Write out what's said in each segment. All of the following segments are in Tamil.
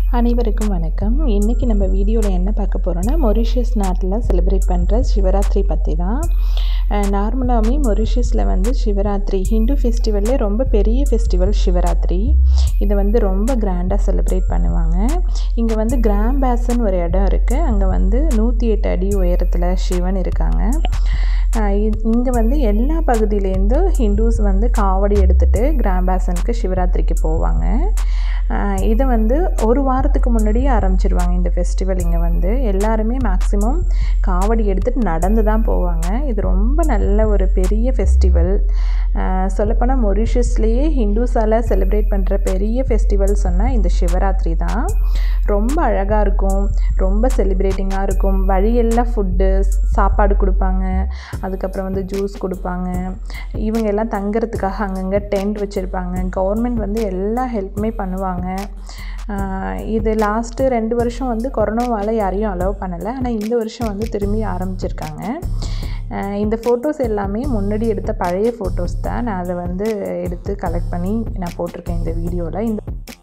அனைவருக்கும் வணக்கம் இன்றைக்கி நம்ம வீடியோவில் என்ன பார்க்க போகிறோன்னா மொரிஷியஸ் நாட்டில் செலிப்ரேட் பண்ணுற சிவராத்திரி பற்றி தான் நார்மலாகவே மொரிஷியஸில் வந்து சிவராத்திரி ஹிந்து ஃபெஸ்டிவல்லே ரொம்ப பெரிய ஃபெஸ்டிவல் சிவராத்திரி இதை வந்து ரொம்ப கிராண்டாக செலிப்ரேட் பண்ணுவாங்க இங்கே வந்து கிராம் பேசன் ஒரு இடம் இருக்குது அங்கே வந்து நூற்றி எட்டு அடி உயரத்தில் சிவன் இருக்காங்க இங்கே வந்து எல்லா பகுதியிலேருந்தும் ஹிந்துஸ் வந்து காவடி எடுத்துகிட்டு கிராம்பேசனுக்கு சிவராத்திரிக்கு போவாங்க இதை வந்து ஒரு வாரத்துக்கு முன்னாடியே ஆரம்பிச்சிருவாங்க இந்த ஃபெஸ்டிவல் இங்கே வந்து எல்லாருமே மேக்ஸிமம் காவடி எடுத்துகிட்டு நடந்து தான் போவாங்க இது ரொம்ப நல்ல ஒரு பெரிய ஃபெஸ்டிவல் சொல்லப்போனால் மொரிஷியஸ்லேயே ஹிந்துஸால் செலிப்ரேட் பண்ணுற பெரிய ஃபெஸ்டிவல் சொன்னால் இந்த சிவராத்திரி தான் ரொம்ப அழகாக இருக்கும் ரொம்ப செலிப்ரேட்டிங்காக இருக்கும் வழியெல்லாம் ஃபுட்டு சாப்பாடு கொடுப்பாங்க அதுக்கப்புறம் வந்து ஜூஸ் கொடுப்பாங்க இவங்க எல்லாம் தங்குறதுக்காக அங்கங்கே டென்ட் வச்சுருப்பாங்க கவர்மெண்ட் வந்து எல்லா ஹெல்ப்புமே பண்ணுவாங்க இது லாஸ்ட்டு ரெண்டு வருஷம் வந்து கொரோனாவால் யாரையும் அலோவ் பண்ணலை ஆனால் இந்த வருஷம் வந்து திரும்பி ஆரம்பிச்சிருக்காங்க இந்த ஃபோட்டோஸ் எல்லாமே முன்னாடி எடுத்த பழைய ஃபோட்டோஸ் தான் நான் அதை வந்து எடுத்து கலெக்ட் பண்ணி நான் போட்டிருக்கேன் இந்த வீடியோவில் இந்த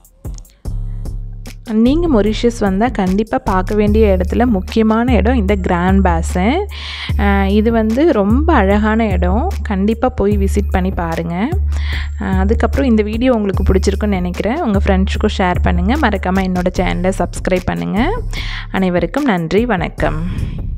நீங்கள் மொரிஷியஸ் வந்தால் கண்டிப்பாக பார்க்க வேண்டிய இடத்துல முக்கியமான இடம் இந்த கிராண்ட் பேசன் இது வந்து ரொம்ப அழகான இடம் கண்டிப்பாக போய் விசிட் பண்ணி பாருங்கள் அதுக்கப்புறம் இந்த வீடியோ உங்களுக்கு பிடிச்சிருக்குன்னு நினைக்கிறேன் உங்கள் ஃப்ரெண்ட்ஸுக்கும் ஷேர் பண்ணுங்கள் மறக்காமல் என்னோடய சேனலை சப்ஸ்கிரைப் பண்ணுங்கள் அனைவருக்கும் நன்றி வணக்கம்